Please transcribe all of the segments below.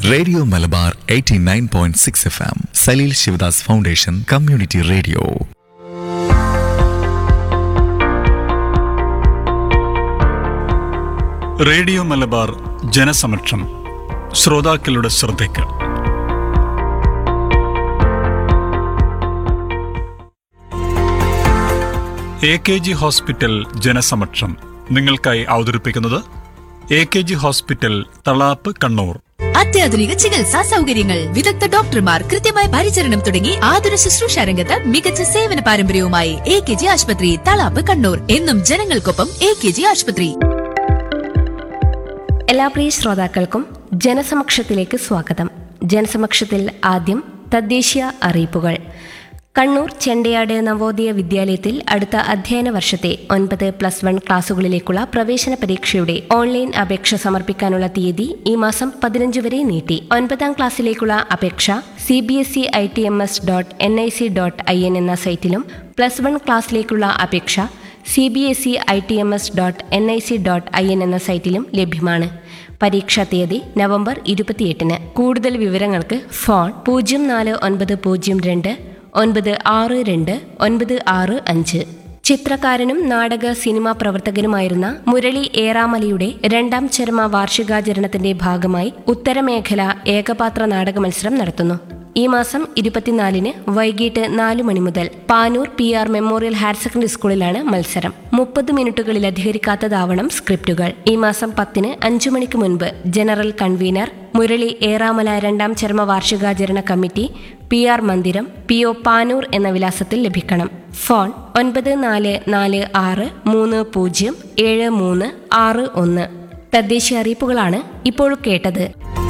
radio Malabar 89.6 F M Saleel Sivadas foundation community radio radio Malabar ജനസമക്ഷം ശ്രോതാക്കളുടെ ശ്രദ്ധയ്ക്ക് എ കെ ജി ഹോസ്പിറ്റൽ ജനസമക്ഷം നിങ്ങൾക്കായി അവതരിപ്പിക്കുന്നത് A K G hospital Thalap Kannur അത്യാധുനിക ചികിത്സാ സൗകര്യങ്ങൾ വിദഗ്ധ ഡോക്ടർമാർ കൃത്യമായ പരിചരണം തുടങ്ങി ആതുര ശുശ്രൂഷ രംഗത്ത് മികച്ച സേവന പാരമ്പര്യവുമായി എ കെ ജി ആശുപത്രി തളാപ്പ് കണ്ണൂർ എന്നും ജനങ്ങൾക്കൊപ്പം എ കെ ജി ആശുപത്രി എല്ലാ പ്രിയ ശ്രോതാക്കൾക്കും ജനസമക്ഷത്തിലേക്ക് സ്വാഗതം ജനസമക്ഷത്തിൽ ആദ്യം തദ്ദേശീയ അറിയിപ്പുകൾ കണ്ണൂർ ചെണ്ടയാട് നവോദയ വിദ്യാലയത്തിൽ അടുത്ത അധ്യയന വർഷത്തെ ഒൻപത് പ്ലസ് വൺ ക്ലാസുകളിലേക്കുള്ള പ്രവേശന പരീക്ഷയുടെ ഓൺലൈൻ അപേക്ഷ സമർപ്പിക്കാനുള്ള തീയതി ഈ മാസം പതിനഞ്ച് വരെ നീട്ടി ഒൻപതാം ക്ലാസ്സിലേക്കുള്ള അപേക്ഷ C B S E I T M S dot N I C dot I N എന്ന സൈറ്റിലും പ്ലസ് വൺ ക്ലാസ്സിലേക്കുള്ള അപേക്ഷ C B S E I T M S dot N I C dot I N എന്ന സൈറ്റിലും ലഭ്യമാണ് പരീക്ഷാ തീയതി November ഇരുപത്തിയെട്ടിന് കൂടുതൽ വിവരങ്ങൾക്ക് ഫോൺ പൂജ്യം നാല് ഒൻപത് പൂജ്യം രണ്ട് ഒൻപത് ആറ് രണ്ട് ഒൻപത് ആറ് അഞ്ച് ചിത്രകാരനും നാടക സിനിമാ പ്രവർത്തകനുമായിരുന്ന മുരളി ഏറാമലയുടെ രണ്ടാം ചരമ വാർഷികാചരണത്തിന്റെ ഭാഗമായി ഉത്തരമേഖല ഏകപാത്ര നാടക മത്സരം നടത്തുന്നു ഈ മാസം ഇരുപത്തിനാലിന് വൈകിട്ട് നാലു മണി മുതൽ Panoor P R memorial higher secondary സ്കൂളിലാണ് മത്സരം മുപ്പത് മിനിറ്റുകളിൽ അധികരിക്കാത്തതാവണം സ്ക്രിപ്റ്റുകൾ ഈ മാസം പത്തിന് അഞ്ചു മണിക്ക് മുൻപ് ജനറൽ കൺവീനർ മുരളി ഏറാമല രണ്ടാം ചരമ വാർഷികാചരണ കമ്മിറ്റി പി ആർ മന്ദിരം പി ഒ പാനൂർ എന്ന വിലാസത്തിൽ ലഭിക്കണം ഫോൺ ഒൻപത് നാല് നാല് ആറ് മൂന്ന് പൂജ്യം ഏഴ് മൂന്ന് ആറ് ഒന്ന് തദ്ദേശീയ അറിയിപ്പുകളാണ് ഇപ്പോൾ കേട്ടത്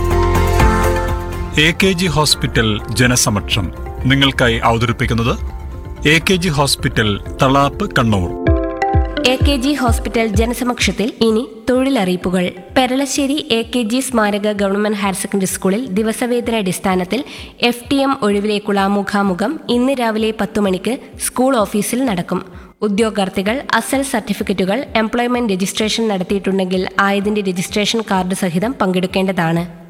എ കെ ജി ഹോസ്പിറ്റൽ ജനസമക്ഷം നിങ്ങൾക്കായി അവതരിപ്പിക്കുന്നത് A K G hospital Thalap Kannur A K G hospital ജനസമക്ഷത്തിൽ ഇനി തൊഴിലറിയിപ്പുകൾ പെരളശ്ശേരി എ കെ ജി സ്മാരക ഗവൺമെന്റ് ഹയർ സെക്കൻഡറി സ്കൂളിൽ ദിവസവേതന അടിസ്ഥാനത്തിൽ എഫ് ടി എം ഒഴിവിലേക്കുള്ള മുഖാമുഖം ഇന്ന് രാവിലെ പത്തു മണിക്ക് സ്കൂൾ ഓഫീസിൽ നടക്കും ഉദ്യോഗാർത്ഥികൾ അസൽ സർട്ടിഫിക്കറ്റുകൾ എംപ്ലോയ്മെന്റ് രജിസ്ട്രേഷൻ നടത്തിയിട്ടുണ്ടെങ്കിൽ ആയതിന്റെ രജിസ്ട്രേഷൻ കാർഡ് സഹിതം പങ്കെടുക്കേണ്ടതാണ്